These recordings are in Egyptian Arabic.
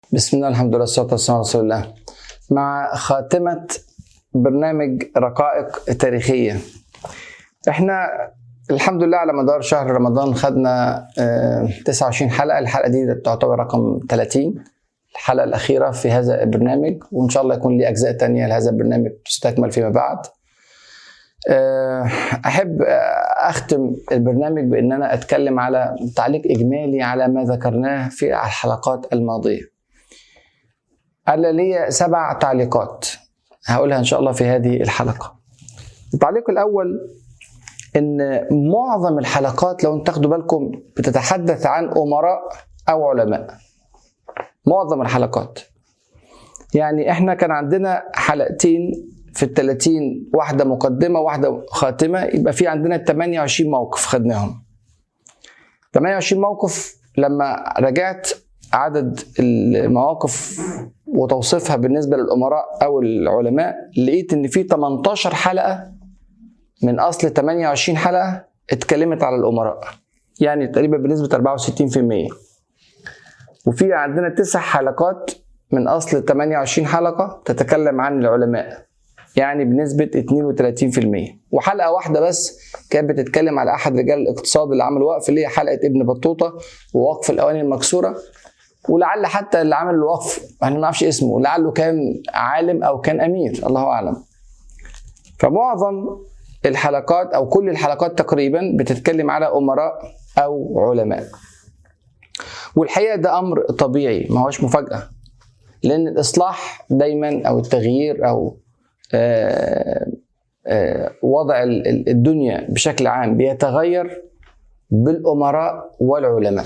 بسم الله الحمد لله والصلاة والسلام على رسول الله مع خاتمة برنامج رقائق تاريخية احنا الحمد لله على مدار شهر رمضان خدنا آه، 29 حلقة الحلقة دي تعتبر رقم 30 الحلقة الأخيرة في هذا البرنامج وإن شاء الله يكون لي أجزاء تانية لهذا البرنامج تستكمل فيما بعد آه، أحب آه، أختم البرنامج بأن أنا أتكلم على تعليق إجمالي على ما ذكرناه في الحلقات الماضية أنا لي سبع تعليقات هقولها إن شاء الله في هذه الحلقة التعليق الأول إن معظم الحلقات لو انتوا تاخدوا بالكم بتتحدث عن أمراء أو علماء معظم الحلقات يعني احنا كان عندنا حلقتين في ال 30 واحدة مقدمة واحدة خاتمة يبقى في عندنا 28 موقف خدناهم 28 موقف لما رجعت عدد المواقف وتوصيفها بالنسبه للامراء او العلماء لقيت ان في 18 حلقه من اصل 28 حلقه اتكلمت على الامراء يعني تقريبا بنسبه 64% وفي عندنا تسع حلقات من اصل 28 حلقه تتكلم عن العلماء يعني بنسبة 32% وحلقة واحدة بس كانت بتتكلم على أحد رجال الاقتصاد اللي عمل وقف اللي هي حلقة ابن بطوطة ووقف الأواني المكسورة ولعل حتى اللي عمل الوقف احنا ما نعرفش اسمه لعله كان عالم او كان امير الله اعلم فمعظم الحلقات او كل الحلقات تقريبا بتتكلم على امراء او علماء والحقيقه ده امر طبيعي ما هوش مفاجاه لان الاصلاح دايما او التغيير او آه، آه، وضع ال- الدنيا بشكل عام بيتغير بالامراء والعلماء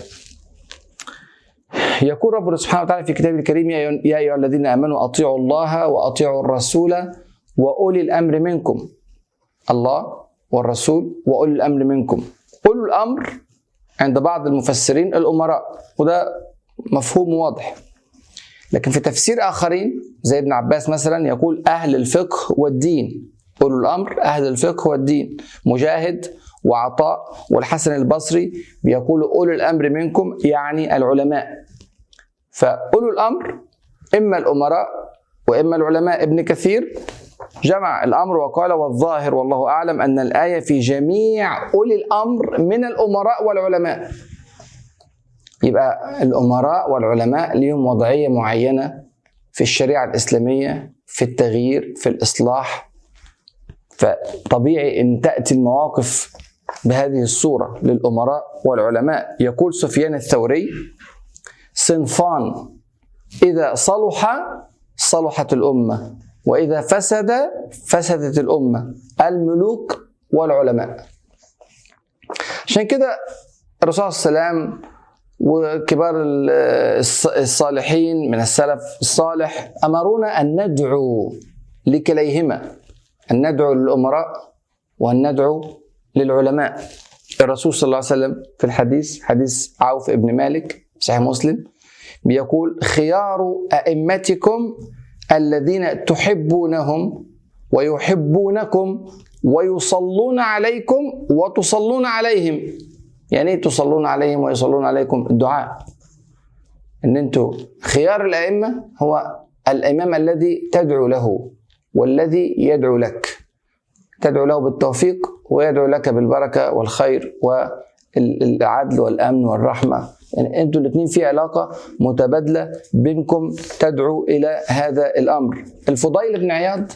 يقول ربنا سبحانه وتعالى في كتابه الكريم يا أيها- يا ايها الذين امنوا اطيعوا الله واطيعوا الرسول واولي الامر منكم الله والرسول واولي الامر منكم اولو الامر عند بعض المفسرين الامراء وده مفهوم واضح لكن في تفسير اخرين زي ابن عباس مثلا يقول اهل الفقه والدين اولو الامر اهل الفقه والدين مجاهد وعطاء والحسن البصري بيقولوا اولو الامر منكم يعني العلماء فاولو الامر اما الامراء واما العلماء ابن كثير جمع الامر وقال والظاهر والله اعلم ان الايه في جميع اولي الامر من الامراء والعلماء يبقى الامراء والعلماء لهم وضعيه معينه في الشريعه الاسلاميه في التغيير في الاصلاح فطبيعي ان تاتي المواقف بهذه الصوره للامراء والعلماء يقول سفيان الثوري صنفان اذا صلح صلحت الامه واذا فسد فسدت الامه الملوك والعلماء عشان كده الرسول صلى الله عليه وسلم وكبار ال- الص- الصالحين من السلف الصالح امرونا ان ندعو لكليهما ان ندعو للامراء وان ندعو للعلماء الرسول صلى الله عليه وسلم في الحديث حديث عوف ابن مالك صحيح مسلم بيقول خيار ائمتكم الذين تحبونهم ويحبونكم ويصلون عليكم وتصلون عليهم يعني ايه تصلون عليهم ويصلون عليكم الدعاء ان انتوا خيار الائمه هو الامام الذي تدعو له والذي يدعو لك تدعو له بالتوفيق ويدعو لك بالبركه والخير والعدل والامن والرحمه يعني انتوا الاثنين في علاقه متبادله بينكم تدعو الى هذا الامر الفضيل بن عياض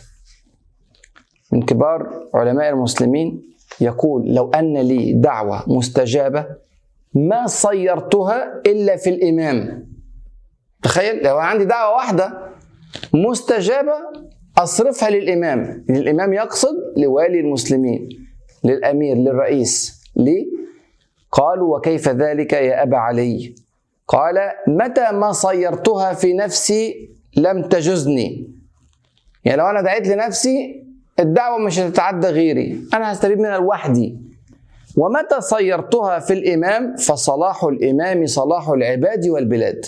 من كبار علماء المسلمين يقول لو ان لي دعوه مستجابه ما صيرتها الا في الامام تخيل لو عندي دعوه واحده مستجابه اصرفها للامام الامام يقصد لوالي المسلمين للامير للرئيس ليه قالوا وكيف ذلك يا ابا علي قال متى ما صيرتها في نفسي لم تجزني يعني لو انا دعيت لنفسي الدعوه مش هتتعدى غيري انا هستفيد منها لوحدي ومتى صيرتها في الامام فصلاح الامام صلاح العباد والبلاد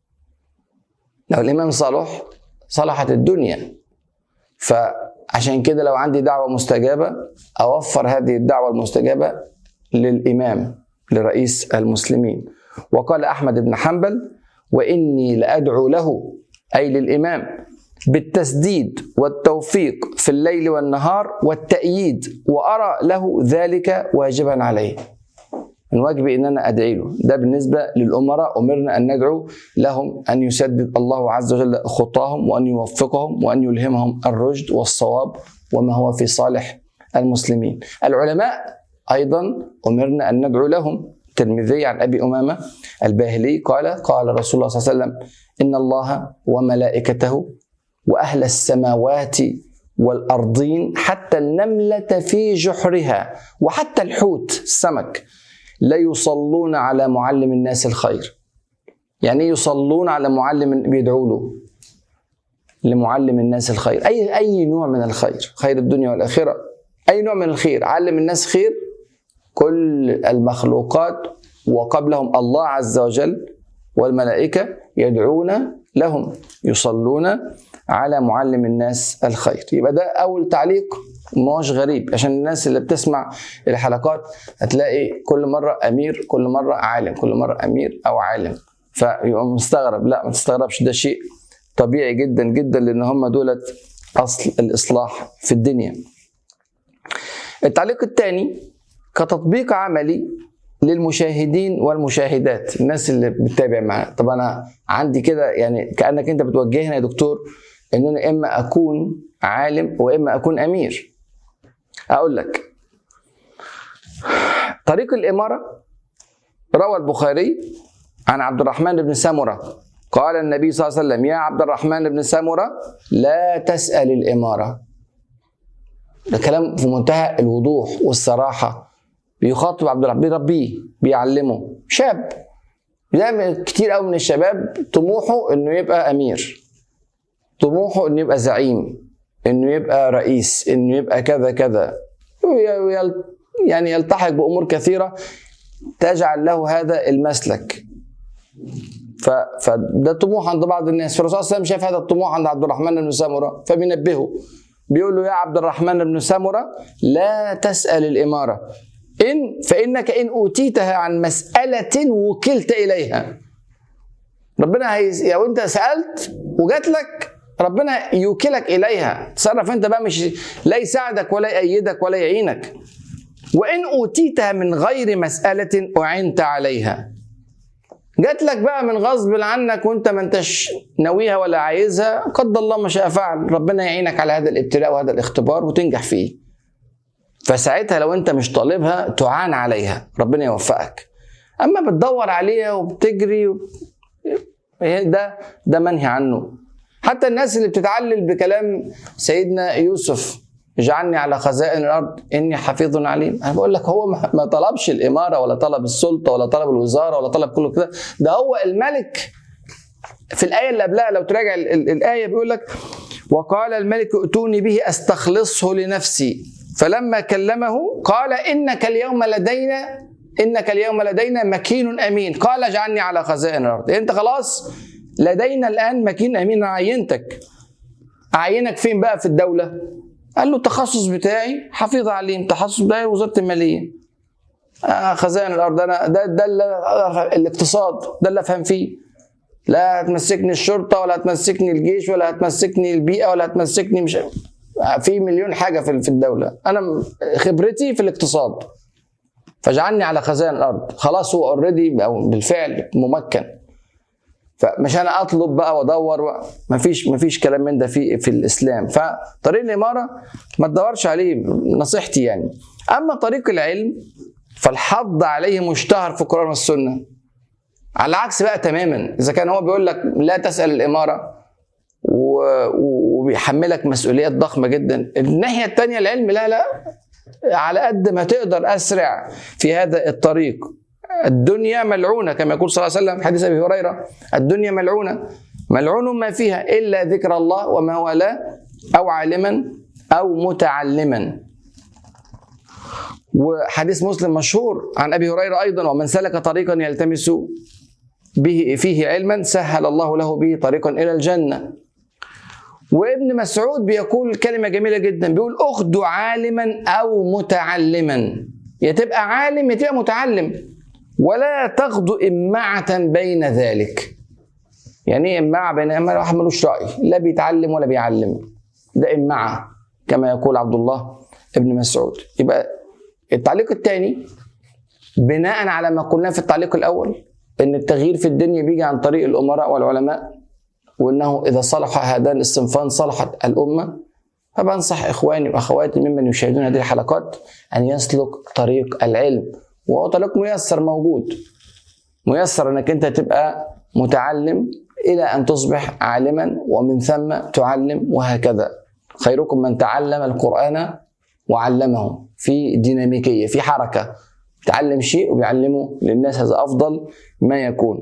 لو الامام صالح صلحت الدنيا فعشان كده لو عندي دعوه مستجابه اوفر هذه الدعوه المستجابه للامام لرئيس المسلمين وقال احمد بن حنبل واني لادعو له اي للامام بالتسديد والتوفيق في الليل والنهار والتأييد وأرى له ذلك واجبا عليه من واجبي ان انا ادعي له ده بالنسبه للامراء امرنا ان ندعو لهم ان يسدد الله عز وجل خطاهم وان يوفقهم وان يلهمهم الرشد والصواب وما هو في صالح المسلمين العلماء ايضا امرنا ان ندعو لهم الترمذي عن ابي امامه الباهلي قال قال رسول الله صلى الله عليه وسلم ان الله وملائكته واهل السماوات والارضين حتى النمله في جحرها وحتى الحوت السمك لا يصلون على معلم الناس الخير يعني إيه يصلون على معلم بيدعوا له لمعلم الناس الخير اي اي نوع من الخير خير الدنيا والاخره اي نوع من الخير علم الناس خير كل المخلوقات وقبلهم الله عز وجل والملائكه يدعون لهم يصلون على معلم الناس الخير يبقى ده اول تعليق مش غريب عشان الناس اللي بتسمع الحلقات هتلاقي كل مره امير كل مره عالم كل مره امير او عالم فيبقى مستغرب لا ما تستغربش ده شيء طبيعي جدا جدا لان هم دولت اصل الاصلاح في الدنيا التعليق الثاني كتطبيق عملي للمشاهدين والمشاهدات الناس اللي بتتابع معانا طب انا عندي كده يعني كانك انت بتوجهنا يا دكتور ان انا اما اكون عالم واما اكون امير اقول لك طريق الاماره روى البخاري عن عبد الرحمن بن سمره قال النبي صلى الله عليه وسلم يا عبد الرحمن بن سمره لا تسال الاماره ده كلام في منتهى الوضوح والصراحه بيخاطب عبد الرحمن بيربيه بيعلمه شاب زي كتير قوي من الشباب طموحه انه يبقى امير طموحه انه يبقى زعيم انه يبقى رئيس انه يبقى كذا كذا يعني يلتحق بامور كثيره تجعل له هذا المسلك فده طموح عند بعض الناس فالرسول صلى الله عليه وسلم شاف هذا الطموح عند عبد الرحمن بن سمره فبينبهه بيقول له يا عبد الرحمن بن سمره لا تسال الاماره ان فانك ان اوتيتها عن مساله وكلت اليها ربنا هي لو انت سالت وجات لك ربنا يوكلك اليها تصرف انت بقى مش لا يساعدك ولا يأيدك ولا يعينك وان اوتيتها من غير مساله اعنت عليها جات لك بقى من غصب عنك وانت ما انتش ناويها ولا عايزها قد الله ما شاء فعل ربنا يعينك على هذا الابتلاء وهذا الاختبار وتنجح فيه فساعتها لو انت مش طالبها تعان عليها ربنا يوفقك اما بتدور عليها وبتجري و... ده ده منهي عنه حتى الناس اللي بتتعلل بكلام سيدنا يوسف اجعلني على خزائن الارض اني حفيظ عليم انا بقول لك هو ما طلبش الاماره ولا طلب السلطه ولا طلب الوزاره ولا طلب كله كده ده هو الملك في الايه اللي قبلها لو تراجع الايه بيقول لك وقال الملك ائتوني به استخلصه لنفسي فلما كلمه قال انك اليوم لدينا انك اليوم لدينا مكين امين قال اجعلني على خزائن الارض انت خلاص لدينا الان مكين امين عينتك اعينك فين بقى في الدوله قال له التخصص بتاعي حفيظ عليم التخصص بتاعي وزاره الماليه آه خزائن الارض انا ده ده الاقتصاد ده اللي افهم فيه لا هتمسكني الشرطه ولا هتمسكني الجيش ولا هتمسكني البيئه ولا هتمسكني مش في مليون حاجه في الدوله انا خبرتي في الاقتصاد فاجعلني على خزائن الارض خلاص هو اوريدي او بالفعل ممكن فمش انا اطلب بقى وادور ما فيش ما فيش كلام من ده في في الاسلام فطريق الاماره ما تدورش عليه نصيحتي يعني اما طريق العلم فالحض عليه مشتهر في القران والسنه على العكس بقى تماما اذا كان هو بيقول لك لا تسال الاماره وبيحملك مسؤوليات ضخمه جدا الناحيه الثانيه العلم لا لا على قد ما تقدر اسرع في هذا الطريق الدنيا ملعونه كما يقول صلى الله عليه وسلم حديث ابي هريره الدنيا ملعونه ملعون ما فيها الا ذكر الله وما والاه او عالما او متعلما وحديث مسلم مشهور عن ابي هريره ايضا ومن سلك طريقا يلتمس به فيه علما سهل الله له به طريقا الى الجنه وابن مسعود بيقول كلمة جميلة جدا بيقول أخذ عالما أو متعلما يا تبقى عالم يا تبقى متعلم ولا تغدو إمعة بين ذلك يعني ايه امعة بين امعة واحد ملوش رأي لا بيتعلم ولا بيعلم ده امعة كما يقول عبد الله ابن مسعود يبقى التعليق الثاني بناء على ما قلناه في التعليق الاول ان التغيير في الدنيا بيجي عن طريق الامراء والعلماء وانه اذا صلح هذان الصنفان صلحت الامه فبنصح اخواني واخواتي ممن يشاهدون هذه الحلقات ان يسلك طريق العلم وهو طريق ميسر موجود ميسر انك انت تبقى متعلم الى ان تصبح عالما ومن ثم تعلم وهكذا خيركم من تعلم القران وعلمه في ديناميكيه في حركه تعلم شيء وبيعلمه للناس هذا افضل ما يكون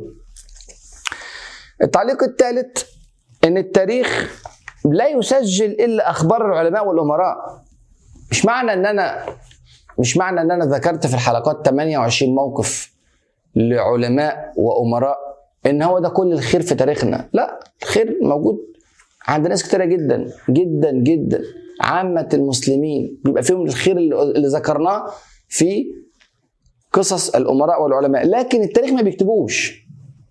التعليق الثالث ان التاريخ لا يسجل الا اخبار العلماء والامراء مش معنى ان انا مش معنى ان انا ذكرت في الحلقات 28 موقف لعلماء وامراء ان هو ده كل الخير في تاريخنا لا الخير موجود عند ناس كتيره جدا جدا جدا عامه المسلمين بيبقى فيهم الخير اللي اللي ذكرناه في قصص الامراء والعلماء لكن التاريخ ما بيكتبوش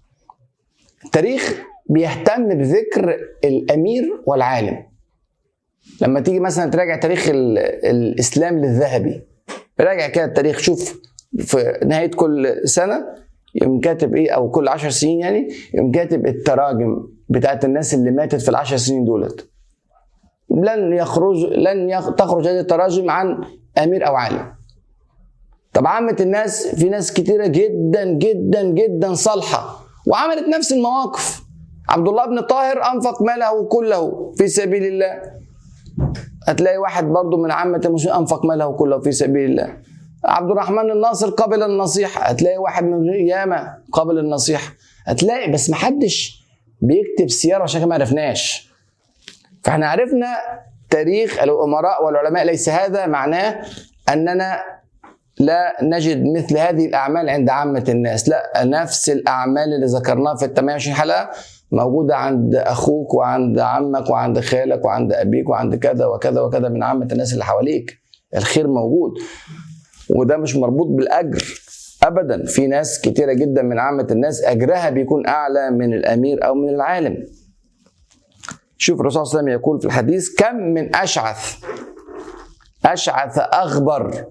التاريخ بيهتم بذكر الامير والعالم لما تيجي مثلا تراجع تاريخ ال- الاسلام للذهبي راجع كده التاريخ شوف في نهايه كل سنه يقوم كاتب ايه او كل عشر سنين يعني يقوم كاتب التراجم بتاعت الناس اللي ماتت في العشر سنين دولت لن يخرج لن يخ- تخرج هذه التراجم عن امير او عالم طب عامة الناس في ناس كتيرة جدا جدا جدا صالحة وعملت نفس المواقف عبد الله بن طاهر أنفق ماله كله في سبيل الله هتلاقي واحد برضو من عامة المسلمين أنفق ماله كله في سبيل الله عبد الرحمن الناصر قبل النصيحة هتلاقي واحد من ياما قبل النصيحة هتلاقي بس محدش بيكتب سيارة عشان كده ما عرفناش فاحنا عرفنا تاريخ الأمراء والعلماء ليس هذا معناه أننا لا نجد مثل هذه الأعمال عند عامة الناس لا نفس الأعمال اللي ذكرناها في ال 28 حلقة موجودة عند أخوك وعند عمك وعند خالك وعند أبيك وعند كذا وكذا وكذا من عامة الناس اللي حواليك الخير موجود وده مش مربوط بالأجر أبدا في ناس كتيرة جدا من عامة الناس أجرها بيكون أعلى من الأمير أو من العالم شوف الرسول صلى الله عليه وسلم يقول في الحديث كم من أشعث أشعث أغبر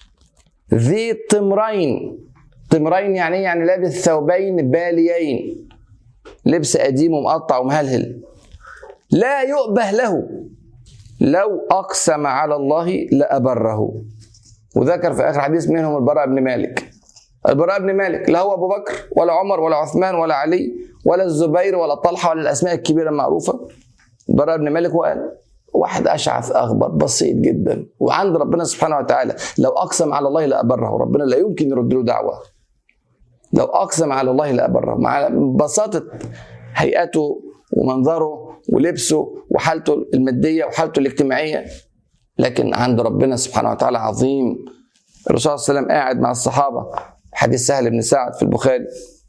ذي طمرين طمرين يعني إيه؟ يعني لابس ثوبين باليين لبس قديم ومقطع ومهلهل لا يؤبه له لو أقسم على الله لأبره وذكر في آخر حديث منهم البراء بن مالك البراء بن مالك لا هو أبو بكر ولا عمر ولا عثمان ولا علي ولا الزبير ولا طلحة ولا الأسماء الكبيرة المعروفة البراء بن مالك وقال واحد اشعث اغبر بسيط جدا وعند ربنا سبحانه وتعالى لو اقسم على الله لابره ربنا لا يمكن يرد له دعوه لو اقسم على الله لابره مع بساطه هيئته ومنظره ولبسه وحالته الماديه وحالته الاجتماعيه لكن عند ربنا سبحانه وتعالى عظيم الرسول صلى الله عليه وسلم قاعد مع الصحابه حديث سهل بن سعد في البخاري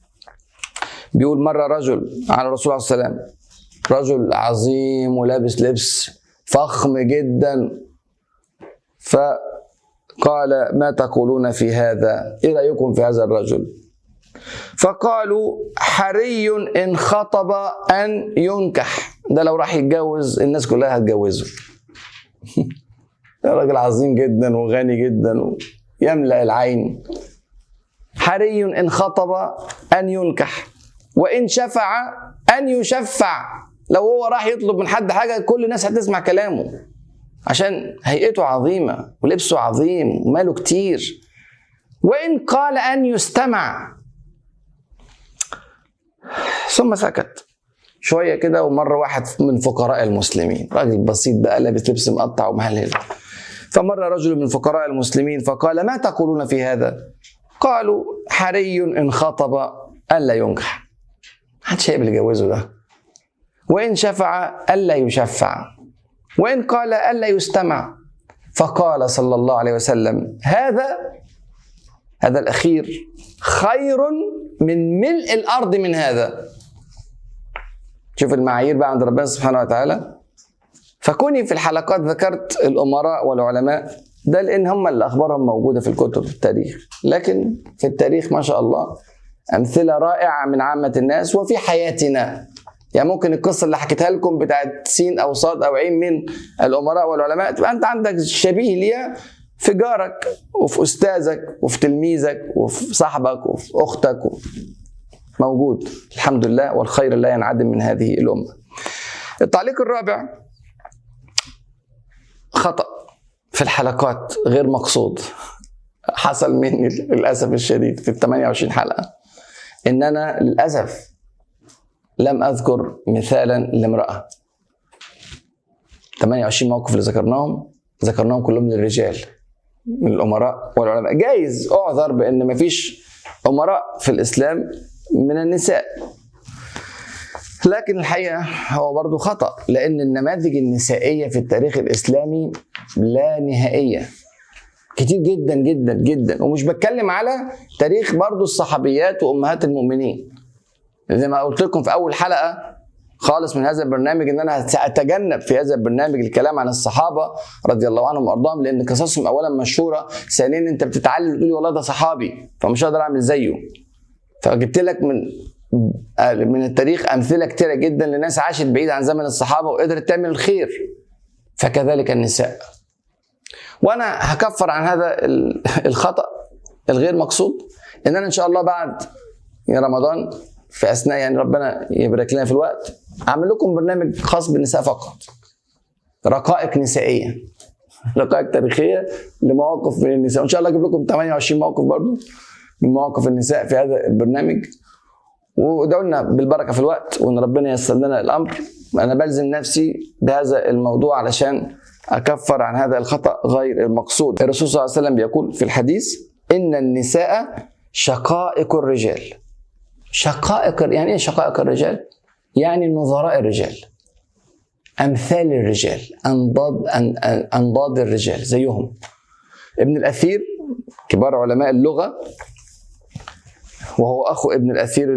بيقول مره رجل على الرسول صلى الله عليه وسلم رجل عظيم ولابس لبس فخم جدا فقال ما تقولون في هذا ايه رايكم في هذا الرجل فقالوا حري ان خطب ان ينكح ده لو راح يتجوز الناس كلها هتجوزه ده راجل عظيم جدا وغني جدا ويملا العين حري ان خطب ان ينكح وان شفع ان يشفع لو هو راح يطلب من حد حاجه كل الناس هتسمع كلامه عشان هيئته عظيمه ولبسه عظيم وماله كتير وان قال ان يستمع ثم سكت شويه كده ومره واحد من فقراء المسلمين راجل بسيط بقى لابس لبس مقطع ومهلهل فمر رجل من فقراء المسلمين فقال ما تقولون في هذا قالوا حري ان خطب الا ينكح محدش هيقبل يجوزه ده وإن شفع ألا يشفع وإن قال ألا يستمع فقال صلى الله عليه وسلم هذا هذا الأخير خير من ملء الأرض من هذا شوف المعايير بقى عند ربنا سبحانه وتعالى فكوني في الحلقات ذكرت الأمراء والعلماء ده لأن هم اللي أخبارهم موجودة في الكتب في التاريخ لكن في التاريخ ما شاء الله أمثلة رائعة من عامة الناس وفي حياتنا يعني ممكن القصه اللي حكيتها لكم بتاعت سين او صاد او عين من الامراء والعلماء تبقى انت عندك شبيه ليها في جارك وفي استاذك وفي تلميذك وفي صاحبك وفي اختك موجود الحمد لله والخير لا ينعدم من هذه الامه. التعليق الرابع خطأ في الحلقات غير مقصود حصل مني للاسف الشديد في ال 28 حلقه ان انا للاسف لم اذكر مثالا لامراه 28 موقف اللي ذكرناهم ذكرناهم كلهم للرجال من الامراء والعلماء جايز اعذر بان مفيش امراء في الاسلام من النساء لكن الحقيقه هو برضه خطا لان النماذج النسائيه في التاريخ الاسلامي لا نهائيه كتير جدا جدا جدا ومش بتكلم على تاريخ برضو الصحابيات وامهات المؤمنين زي ما قلت لكم في اول حلقه خالص من هذا البرنامج ان انا ساتجنب في هذا البرنامج الكلام عن الصحابه رضي الله عنهم وارضاهم لان قصصهم اولا مشهوره ثانيا انت بتتعلم تقول والله ده صحابي فمش هقدر اعمل زيه فجبت لك من من التاريخ امثله كتيره جدا لناس عاشت بعيد عن زمن الصحابه وقدرت تعمل الخير فكذلك النساء وانا هكفر عن هذا الخطا الغير مقصود ان انا ان شاء الله بعد رمضان في اثناء يعني ربنا يبارك لنا في الوقت اعمل لكم برنامج خاص بالنساء فقط رقائق نسائيه رقائق تاريخيه لمواقف من النساء وان شاء الله اجيب لكم 28 موقف برضو من مواقف النساء في هذا البرنامج وادعوا لنا بالبركه في الوقت وان ربنا ييسر لنا الامر انا بلزم نفسي بهذا الموضوع علشان اكفر عن هذا الخطا غير المقصود الرسول صلى الله عليه وسلم بيقول في الحديث ان النساء شقائق الرجال شقائق يعني ايه شقائق الرجال يعني نظراء الرجال امثال الرجال انضاد انضاد الرجال زيهم ابن الاثير كبار علماء اللغه وهو اخو ابن الاثير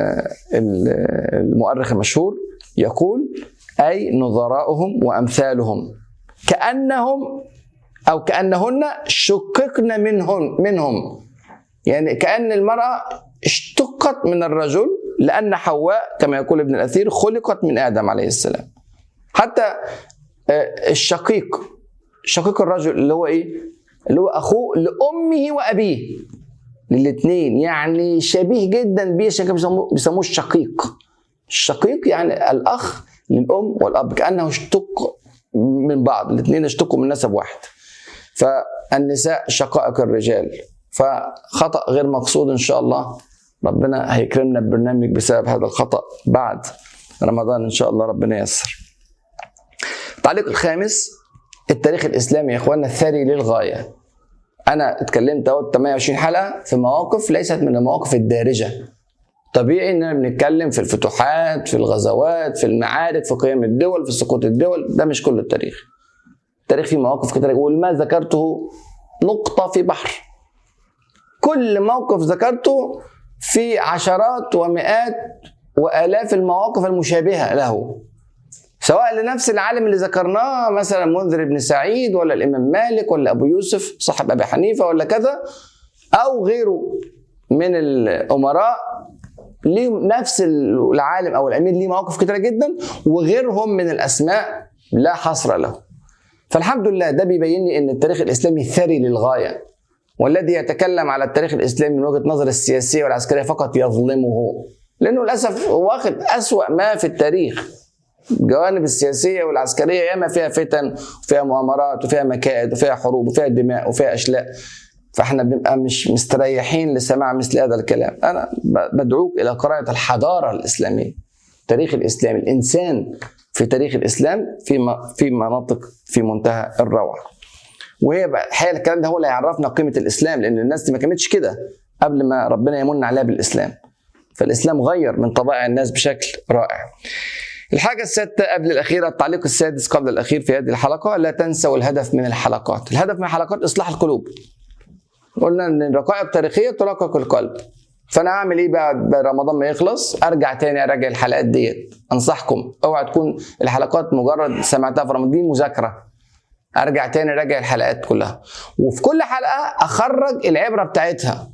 المؤرخ المشهور يقول اي نظراؤهم وامثالهم كانهم او كانهن شققن منهم منهم يعني كان المراه اشتقت من الرجل لان حواء كما يقول ابن الاثير خلقت من ادم عليه السلام حتى الشقيق شقيق الرجل اللي هو ايه اللي هو اخوه لامه وابيه للاثنين يعني شبيه جدا بيه عشان كده بيسموه الشقيق الشقيق يعني الاخ للام والاب كانه اشتق من بعض الاثنين اشتقوا من نسب واحد فالنساء شقائق الرجال فخطا غير مقصود ان شاء الله ربنا هيكرمنا ببرنامج بسبب هذا الخطا بعد رمضان ان شاء الله ربنا ييسر التعليق الخامس التاريخ الاسلامي يا اخواننا الثري للغايه انا اتكلمت اهو 28 حلقه في مواقف ليست من المواقف الدارجه طبيعي اننا بنتكلم في الفتوحات في الغزوات في المعارك في قيام الدول في سقوط الدول ده مش كل التاريخ التاريخ فيه مواقف كتير وما ذكرته نقطه في بحر كل موقف ذكرته في عشرات ومئات والاف المواقف المشابهه له سواء لنفس العالم اللي ذكرناه مثلا منذر بن سعيد ولا الامام مالك ولا ابو يوسف صاحب ابي حنيفه ولا كذا او غيره من الامراء ليه نفس العالم او الامير ليه مواقف كتيره جدا وغيرهم من الاسماء لا حصر له فالحمد لله ده بيبين لي ان التاريخ الاسلامي ثري للغايه والذي يتكلم على التاريخ الاسلامي من وجهه نظر السياسيه والعسكريه فقط يظلمه لانه للاسف واخد اسوا ما في التاريخ الجوانب السياسيه والعسكريه ياما فيها فتن وفيها مؤامرات وفيها مكائد وفيها حروب وفيها دماء وفيها اشلاء فاحنا بنبقى مش مستريحين لسماع مثل هذا الكلام انا بدعوك الى قراءه الحضاره الاسلاميه التاريخ الاسلامي الانسان في تاريخ الاسلام في في مناطق في منتهى الروعه وهي بقى الحقيقه الكلام ده هو اللي هيعرفنا قيمه الاسلام لان الناس دي ما كانتش كده قبل ما ربنا يمن عليها بالاسلام فالاسلام غير من طبائع الناس بشكل رائع الحاجة السادسة قبل الأخيرة التعليق السادس قبل الأخير في هذه الحلقة لا تنسوا الهدف من الحلقات الهدف من الحلقات إصلاح القلوب قلنا ان الرقائق التاريخيه ترقق القلب فانا اعمل ايه بعد رمضان ما يخلص ارجع تاني اراجع الحلقات ديت انصحكم اوعى تكون الحلقات مجرد سمعتها في رمضان دي مذاكره ارجع تاني اراجع الحلقات كلها وفي كل حلقه اخرج العبره بتاعتها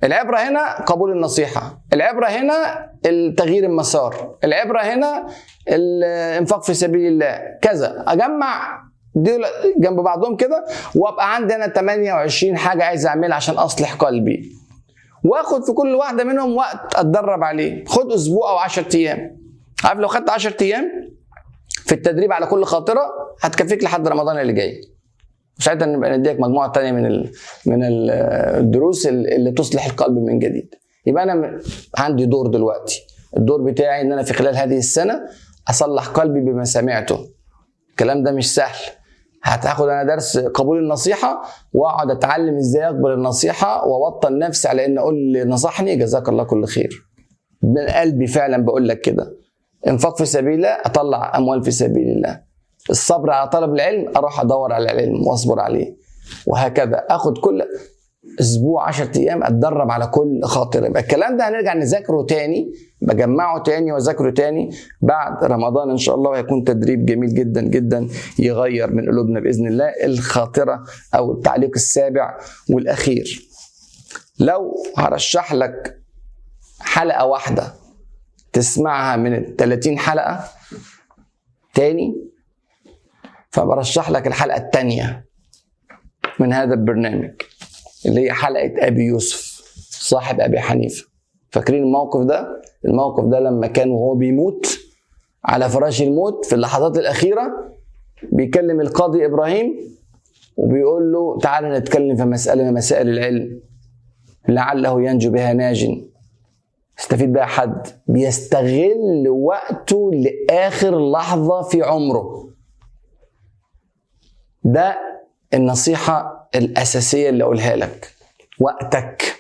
العبرة هنا قبول النصيحة العبرة هنا التغيير المسار العبرة هنا الانفاق في سبيل الله كذا اجمع دول جنب بعضهم كده وابقى عندي انا 28 حاجه عايز اعملها عشان اصلح قلبي واخد في كل واحده منهم وقت اتدرب عليه خد اسبوع او 10 ايام عارف لو خدت 10 ايام في التدريب على كل خاطره هتكفيك لحد رمضان اللي جاي وساعتها نبقى نديك مجموعه تانية من ال من الدروس اللي تصلح القلب من جديد يبقى انا عندي دور دلوقتي الدور بتاعي ان انا في خلال هذه السنه اصلح قلبي بما سمعته الكلام ده مش سهل هتاخد انا درس قبول النصيحه واقعد اتعلم ازاي اقبل النصيحه واوطن نفسي على ان اقول اللي نصحني جزاك الله كل خير من قلبي فعلا بقول لك كده انفاق في سبيل الله اطلع اموال في سبيل الله الصبر على طلب العلم اروح ادور على العلم واصبر عليه وهكذا اخد كل اسبوع 10 ايام اتدرب على كل خاطر يبقى الكلام ده هنرجع نذاكره تاني بجمعه تاني واذاكره تاني بعد رمضان ان شاء الله وهيكون تدريب جميل جدا جدا يغير من قلوبنا باذن الله الخاطره او التعليق السابع والاخير لو هرشح لك حلقه واحده تسمعها من ال 30 حلقه تاني فبرشح لك الحلقه الثانيه من هذا البرنامج اللي هي حلقه ابي يوسف صاحب ابي حنيفه فاكرين الموقف ده الموقف ده لما كان وهو بيموت على فراش الموت في اللحظات الاخيره بيكلم القاضي ابراهيم وبيقول له تعالى نتكلم في مساله من مسائل العلم لعله ينجو بها ناج استفيد بها حد بيستغل وقته لاخر لحظه في عمره ده النصيحه الاساسيه اللي اقولها لك وقتك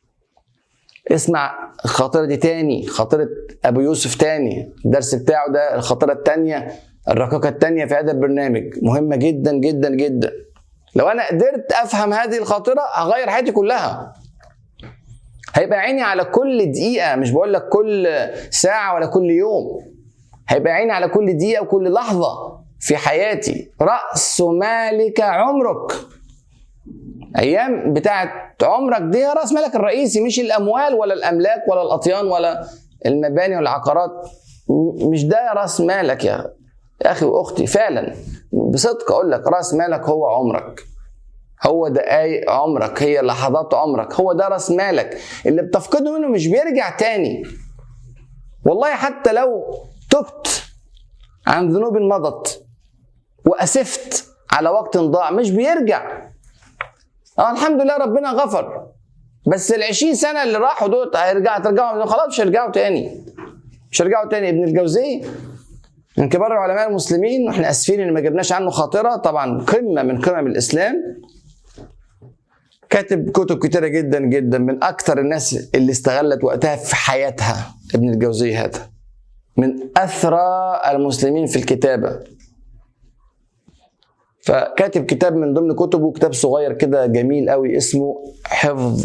اسمع الخاطره دي تاني خاطره ابو يوسف تاني الدرس بتاعه ده الخاطره التانيه الرقيقه التانيه في هذا البرنامج مهمه جدا جدا جدا لو انا قدرت افهم هذه الخاطره هغير حياتي كلها هيبقى عيني على كل دقيقه مش بقول لك كل ساعه ولا كل يوم هيبقى عيني على كل دقيقه وكل لحظه في حياتي راس مالك عمرك ايام بتاعت عمرك دي راس مالك الرئيسي مش الاموال ولا الاملاك ولا الاطيان ولا المباني والعقارات مش ده راس مالك يا اخي واختي فعلا بصدق اقول لك راس مالك هو عمرك هو دقايق عمرك هي لحظات عمرك هو ده راس مالك اللي بتفقده منه مش بيرجع تاني والله حتى لو تبت عن ذنوب مضت واسفت على وقت ضاع مش بيرجع اه الحمد لله ربنا غفر بس ال 20 سنه اللي راحوا دول هيرجع ترجعوا خلاص مش هيرجعوا تاني مش هيرجعوا تاني ابن الجوزي من كبار العلماء المسلمين واحنا اسفين ان ما جبناش عنه خاطره طبعا قمه من قمم الاسلام كاتب كتب كتيره جدا جدا من اكثر الناس اللي استغلت وقتها في حياتها ابن الجوزي هذا من اثرى المسلمين في الكتابه فكاتب كتاب من ضمن كتبه كتاب صغير كده جميل قوي اسمه حفظ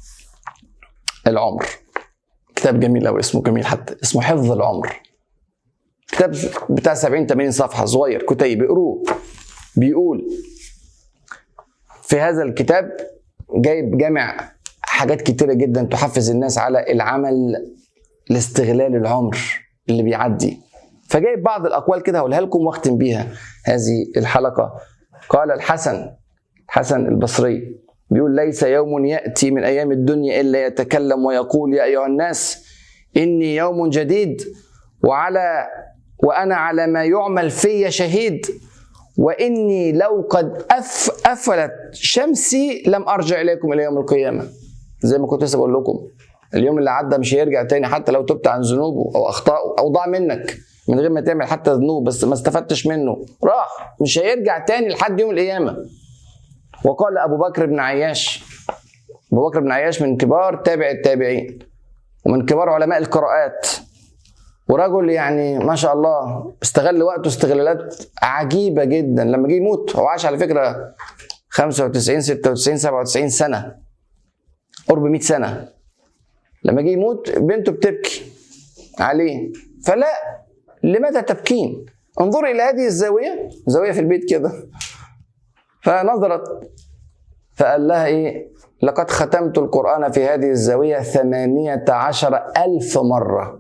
العمر كتاب جميل قوي اسمه جميل حتى اسمه حفظ العمر كتاب بتاع 70 80 صفحه صغير كتيب اقروه بيقول في هذا الكتاب جايب جامع حاجات كتيره جدا تحفز الناس على العمل لاستغلال العمر اللي بيعدي فجايب بعض الاقوال كده هقولها لكم واختم بيها هذه الحلقه قال الحسن حسن البصري بيقول ليس يوم ياتي من ايام الدنيا الا يتكلم ويقول يا ايها الناس اني يوم جديد وعلى وانا على ما يعمل في شهيد واني لو قد أف افلت شمسي لم ارجع اليكم الى يوم القيامه زي ما كنت لسه بقول لكم اليوم اللي عدى مش هيرجع تاني حتى لو تبت عن ذنوبه او اخطائه او ضاع منك من غير ما تعمل حتى ذنوب بس ما استفدتش منه راح مش هيرجع تاني لحد يوم القيامه وقال ابو بكر بن عياش ابو بكر بن عياش من كبار تابع التابعين ومن كبار علماء القراءات ورجل يعني ما شاء الله استغل وقته استغلالات عجيبه جدا لما جه يموت هو عاش على فكره 95 96 97 سنه قرب 100 سنه لما جه يموت بنته بتبكي عليه فلا لماذا تبكين انظري الى هذه الزاويه زاويه في البيت كده فنظرت فقال لها إيه لقد ختمت القرآن في هذه الزاوية ثمانية عشر ألف مرة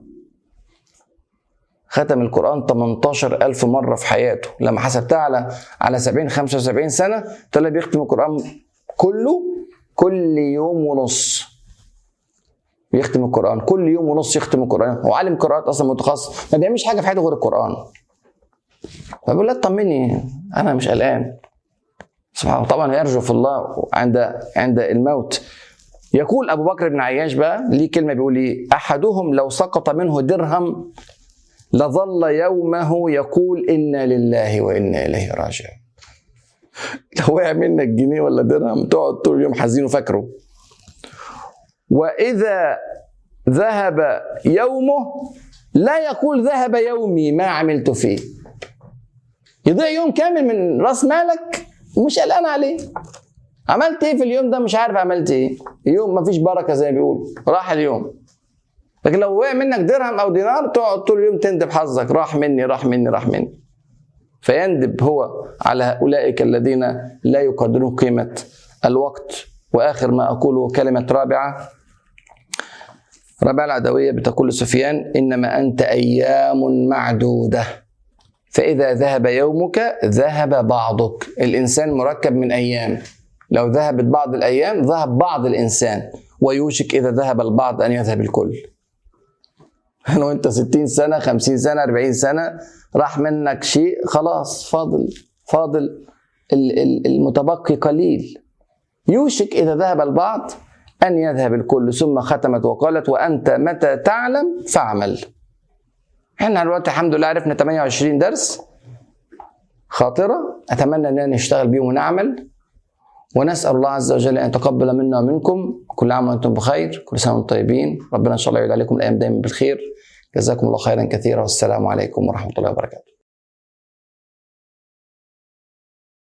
ختم القرآن 18 ألف مرة في حياته لما حسبتها على على 70 75 سنة طلع بيختم القرآن كله كل يوم ونص بيختم القرآن كل يوم ونص يختم القرآن هو عالم قراءات أصلا متخصص ما بيعملش حاجة في حياته غير القرآن فبقول لها طمني أنا مش قلقان سبحان الله طبعا يرجو في الله عند عند الموت يقول ابو بكر بن عياش بقى ليه كلمه بيقول ايه احدهم لو سقط منه درهم لظل يومه يقول انا لله وانا اليه راجعون لو وقع منك جنيه ولا درهم تقعد طول اليوم حزين وفاكره واذا ذهب يومه لا يقول ذهب يومي ما عملت فيه يضيع يوم كامل من راس مالك ومش قلقان عليه عملت ايه في اليوم ده مش عارف عملت ايه يوم ما فيش بركه زي ما بيقولوا راح اليوم لكن لو وقع منك درهم او دينار تقعد طول اليوم تندب حظك راح مني راح مني راح مني فيندب هو على اولئك الذين لا يقدرون قيمه الوقت واخر ما اقوله كلمه رابعه رابعه العدويه بتقول لسفيان انما انت ايام معدوده فإذا ذهب يومك ذهب بعضك الإنسان مركب من أيام لو ذهبت بعض الأيام ذهب بعض الإنسان ويوشك إذا ذهب البعض أن يذهب الكل أنا وأنت 60 سنة 50 سنة 40 سنة راح منك شيء خلاص فاضل فاضل المتبقي قليل يوشك إذا ذهب البعض أن يذهب الكل ثم ختمت وقالت وأنت متى تعلم فاعمل احنا دلوقتي الحمد لله عرفنا 28 درس خاطرة أتمنى أننا نشتغل بيهم ونعمل ونسأل الله عز وجل أن يتقبل منا ومنكم كل عام وأنتم بخير كل سنة وأنتم طيبين ربنا إن شاء الله يعود عليكم الأيام دايما بالخير جزاكم الله خيرا كثيرا والسلام عليكم ورحمة الله وبركاته